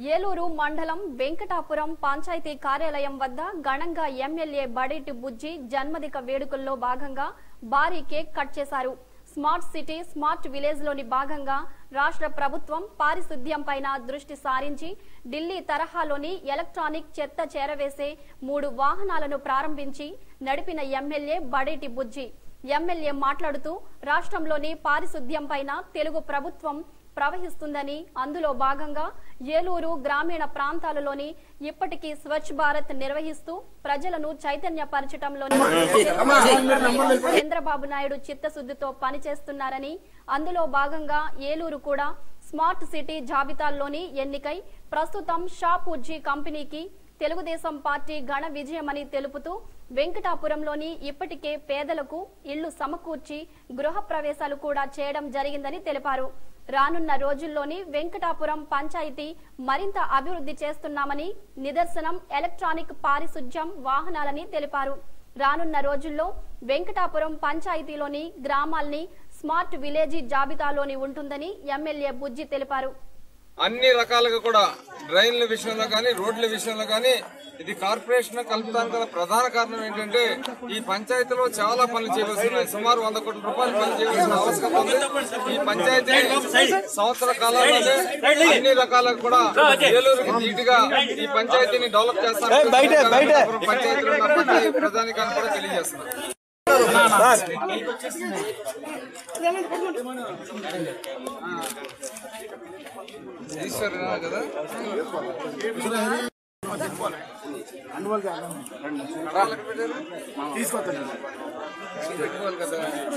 ఏలూరు మండలం వెంకటాపురం పంచాయతీ కార్యాలయం వద్ద ఘనంగా ఎమ్మెల్యే బడేటి బుజ్జి జన్మదిక వేడుకల్లో భాగంగా భారీ కేక్ కట్ చేశారు స్మార్ట్ సిటీ స్మార్ట్ విలేజ్ లోని భాగంగా రాష్ట్ర ప్రభుత్వం పారిశుద్ధ్యం పైన దృష్టి సారించి ఢిల్లీ తరహాలోని ఎలక్ట్రానిక్ చెత్త చేరవేసే మూడు వాహనాలను ప్రారంభించి నడిపిన ఎమ్మెల్యే బడేటి బుజ్జి ఎమ్మెల్యే మాట్లాడుతూ రాష్ట్రంలోని పారిశుద్ధ్యం పైన తెలుగు ప్రభుత్వం ప్రవహిస్తుందని అందులో భాగంగా ఏలూరు గ్రామీణ ప్రాంతాలలోని ఇప్పటికీ స్వచ్ఛ భారత్ నిర్వహిస్తూ ప్రజలను చైతన్యపరచటంలోని చంద్రబాబు నాయుడు చిత్తశుద్ధితో పనిచేస్తున్నారని అందులో భాగంగా ఏలూరు కూడా స్మార్ట్ సిటీ జాబితాల్లోని ఎన్నికై ప్రస్తుతం షాప్ ఉజ్జీ కంపెనీకి తెలుగుదేశం పార్టీ ఘన విజయమని తెలుపుతూ వెంకటాపురంలోని ఇప్పటికే పేదలకు ఇళ్లు సమకూర్చి గృహ ప్రవేశాలు కూడా చేయడం జరిగిందని తెలిపారు రానున్న రోజుల్లోని వెంకటాపురం పంచాయతీ మరింత అభివృద్ధి చేస్తున్నామని నిదర్శనం ఎలక్ట్రానిక్ పారిశుధ్యం వాహనాలని తెలిపారు రానున్న రోజుల్లో వెంకటాపురం పంచాయతీలోని గ్రామాల్ని స్మార్ట్ విలేజీ జాబితాలోని ఉంటుందని ఎమ్మెల్యే బుజ్జి తెలిపారు అన్ని రకాలుగా కూడా డ్రైన్ల విషయంలో కానీ రోడ్ల విషయంలో కానీ ఇది కార్పొరేషన్ కలుపుతానికి గల ప్రధాన కారణం ఏంటంటే ఈ పంచాయతీలో చాలా పనులు చేయవలసి ఉన్నాయి సుమారు వంద కోట్ల రూపాయలు పనులు చేయవలసిన అవసరం ఉంది ఈ పంచాయతీ సంవత్సర కాలంలోనే అన్ని రకాలుగా కూడా ఏలూరుకి నీటిగా ఈ పంచాయతీని డెవలప్ చేస్తాను పంచాయతీలో ఉన్న ప్రతి ప్రధానికాన్ని కూడా తెలియజేస్తున్నారు ఈశ్వర కదా కడాలకు పెట్టారు? పెట్టుకోవాలి కదా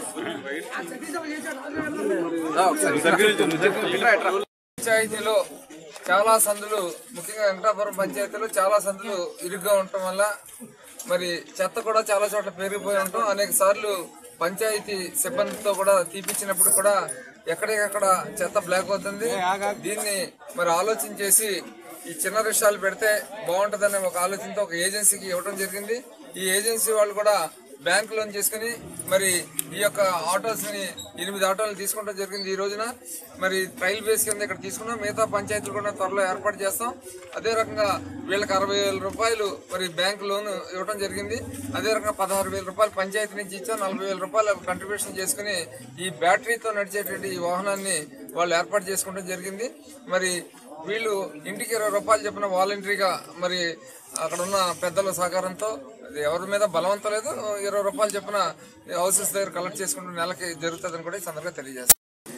పంచాయతీలో చాలా సందులు ముఖ్యంగా వెంకటాపురం పంచాయతీలో చాలా సందులు ఇరుగ్గా ఉండటం వల్ల మరి చెత్త కూడా చాలా చోట్ల పెరిగిపోయి ఉంటాం అనేక సార్లు పంచాయతీ సిబ్బందితో కూడా తీపిచ్చినప్పుడు కూడా ఎక్కడికక్కడ చెత్త బ్లాక్ అవుతుంది దీన్ని మరి ఆలోచన చేసి ఈ చిన్న విషయాలు పెడితే బాగుంటుందనే ఒక ఆలోచనతో ఒక ఏజెన్సీకి ఇవ్వడం జరిగింది ఈ ఏజెన్సీ వాళ్ళు కూడా బ్యాంక్ లోన్ చేసుకుని మరి ఈ యొక్క ఆటోస్ ని ఎనిమిది ఆటోలు తీసుకోవడం జరిగింది ఈ రోజున మరి ట్రయల్ బేస్ కింద ఇక్కడ తీసుకున్నాం మిగతా పంచాయతీలు కూడా త్వరలో ఏర్పాటు చేస్తాం అదే రకంగా వీళ్ళకి అరవై వేల రూపాయలు మరి బ్యాంక్ లోన్ ఇవ్వడం జరిగింది అదే రకంగా పదహారు వేల రూపాయలు పంచాయతీ నుంచి ఇచ్చాం నలభై వేల రూపాయలు కంట్రిబ్యూషన్ చేసుకుని ఈ బ్యాటరీతో నడిచేటువంటి ఈ వాహనాన్ని వాళ్ళు ఏర్పాటు చేసుకోవడం జరిగింది మరి వీళ్ళు ఇంటికి ఇరవై రూపాయలు చెప్పిన వాలంటరీగా మరి అక్కడ ఉన్న పెద్దల సహకారంతో అది ఎవరి మీద బలవంతం లేదు ఇరవై రూపాయలు చెప్పిన హౌసెస్ దగ్గర కలెక్ట్ చేసుకుంటూ నెలకి జరుగుతుందని కూడా ఈ సందర్భంగా తెలియజేస్తాను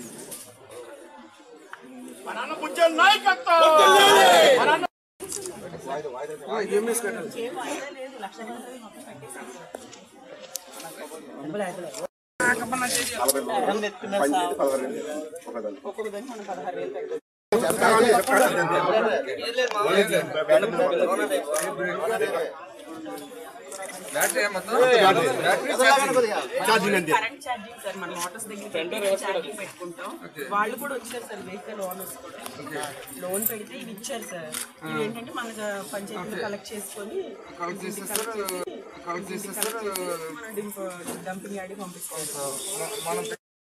బ్యాటరీ మొత్తం battery charging. Current charging sir మన మోటార్స్ దగ్గర ఛార్జింగ్ పెట్టుకుంటాం వాళ్ళు కూడా వచ్చారు సార్ వెహికల్ ఓనర్స్ కూడా లోన్ పెడితే ఇవి ఇచ్చారు సార్ ఇవి ఏంటంటే మనకు పంచాయతీలో కలెక్ట్ చేసుకొని కలెక్ట్ చేసేస్తారు కలెక్ట్ చేసేస్తారు డంపింగ్ యార్డ్కి పంపిస్తాం సార్ మనం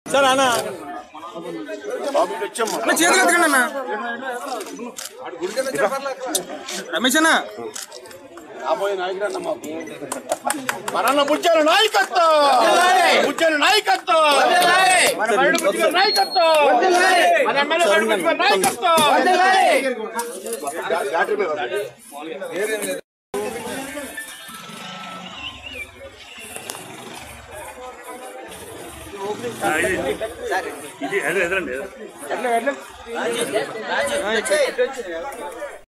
గుడికన్నా చెప్పాలి రమేష్ అన్న మన బుజ్జల నాయకత్వం బుజ్జల నాయకత్వం మన బయట బుజ్జల నాయకత్వం మన ఎమ్మెల్యే బయట బుజ్జల నాయకత్వం వేరేం లేదు ఇది ఎదురండి